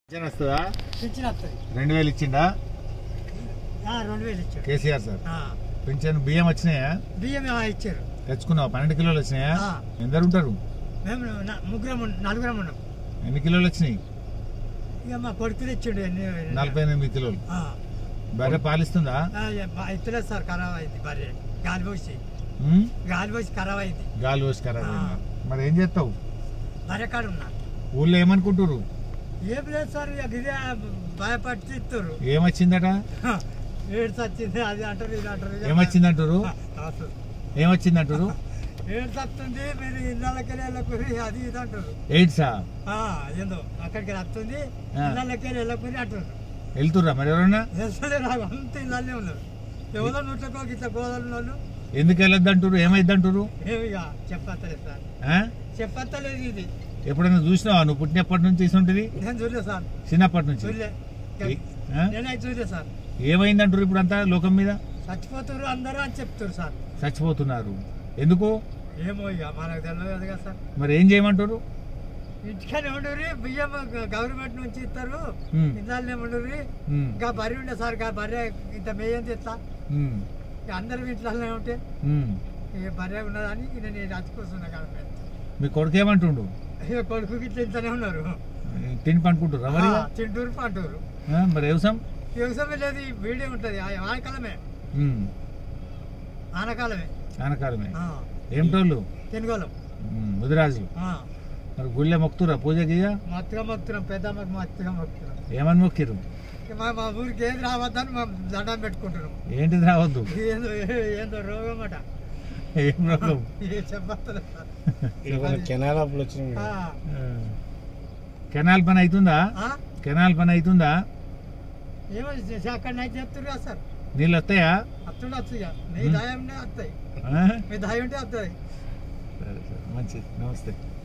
Pension వస్తుందా pension వస్తుంది రెండు వేలు ఇచ్చిండా ఆ, రెండు వేలు ఇచ్చారు కేసీఆర్ సార్ ఆ, పింఛన్ బియ్యం వచ్చినాయా బియ్యం ఆ, ఇచ్చారు తెచ్చుకున్నావు పన్నెండు కిలోలు వచ్చినాయా ఆ. ఎందరు ఉంటారు మేము న- ముగ్గురం ఉన్న- నలుగురం ఉన్నాం ఎన్ని కిలోలు వచ్చినాయి ఇక మా కొడుకు తెచ్చిండు ఎన్ని నలభై ఎనిమిది కిలోలు ఆ, బర్రె పాలిస్తుందా ఆ, ఇక బా- ఇస్తలేదు సార్ ఖరాబ్ అయింది భార్య గాలి పోసి ఉమ్? గాలి పోసి ఖరాబ్ అయింది గాలి పోసి ఖరాబ్ అయిందా? మరి ఏం చేస్తావు భార్య కాడ ఉన్నా ఊళ్ళో ఏమనుకుంటారు ఏం లేదు సార్ ఇక ఇదే భయపడి ఇస్తారు ఏమొచ్చిందట ఏడ్స్ వచ్చింది అది అంటారు ఇది అంటారు ఇక ఏమొచ్చిందంటారు ఆ, అసలు. ఏమొచ్చిందంటారు ఏడ్స్ వస్తుంది మీరు ఇళ్ళకి వెళ్ళకూరి అది ఇది అంటారు ఎయిడ్సా ఆ, ఏందో అక్కడికి వస్తుంది ఆ. ఇళ్ళకి వెళ్ళకూరి అంటారు వెళ్తుర్రా మరి ఎవరన్నా అసలే నాకు అంత ఇళ్ళనే ఉన్నారు ఎవరో నూట్లకో ఇట్లా గోదలు వాళ్ళు ఎందుకు వెళ్ళొద్దంటారు ఏమైద్దంటారు ఏమి ఇక చెప్పత్తలేదు సార్ ఆ? చెప్పత్తలేదు ఇది ఎప్పుడైనా చూసినావా నువ్వు పుట్టినప్పటి నుంచి తీసుంటుంది నేను చూడలే సార్ చిన్నప్పటి నుంచి చూడలే ఏ- ఆ? నేనైతే చూడలే సార్ ఏమైందంటారు ఇప్పుడు అంతా లోకం మీద చచ్చిపోతారు అందరూ అని చెప్తారు సార్ చచ్చిపోతున్నారు ఎందుకు ఏమో ఇక మనకు తెలియదు కదా సార్ మరి ఏం చేయమంటారు ఇంటికనే ఉండరు బియ్యం గవర్నమెంట్ నుంచి ఇస్తారు ఉమ్. ఇళ్ళనే ఉండరు ఉమ్, ఇంకా బర్రె ఉండే సార్ ఇంకా బర్రె ఇంత మేయం తెస్తా ఉమ్, ఇక అందరం ఇంట్లోనే ఉంటే ఉమ్. ఇక బర్రె ఉన్నదని ఇక నేను రచ్చుకొస్తున్నా కాబట్టి మీ కొడుకు ఏమంటుండు ఇక కొడుకు ఇట్లా ఇంతనే ఉన్నారు తిని పండుకుంటారు మరి ఆ, తింటూరు పంటూరు మరి వ్యవసాయం వ్యవసాయం లేదు ఈ వీడే ఉంటుంది ఆ ఆనకాలమే ఉమ్, ఆనకాలమే ఆనకాలమే ఆ, ఏమిటోళ్ళు తెనుగోళం ఉమ్, ముదిరాజులు ఆ, మరి గుళ్ళే మొక్కుతురా పూజ గీయ మత్తుగా మొక్కుతున్నాం పెద్దమ్మకి మత్తుగా మొక్కుతున్నాం ఏమని మొక్కిరు ఇక మా మా ఊరికి ఏది రావద్దని మేము దండం పెట్టుకుంటున్నాం ఏంటిది రావద్దు ఏందో ఏందో రోగం అట ఏం రోగం ఏ చెప్పలేదు సార్. కెనాల్ అప్పులు వచ్చినాయి ఆ, కెనాల్ పని అవుతుందా ఆ? కెనాల్ పని అవుతుందా ఏమో చేసి అక్కడ నైట్ చెప్తున్నారు కదా సార్ నీళ్ళు వస్తాయా వస్తుండొచ్చు ఇక మీ ఉమ్. దయంనే వస్తాయి ఆ? మీ దయ ఉంటే వస్తాయి సరే సరే మంచిది నమస్తే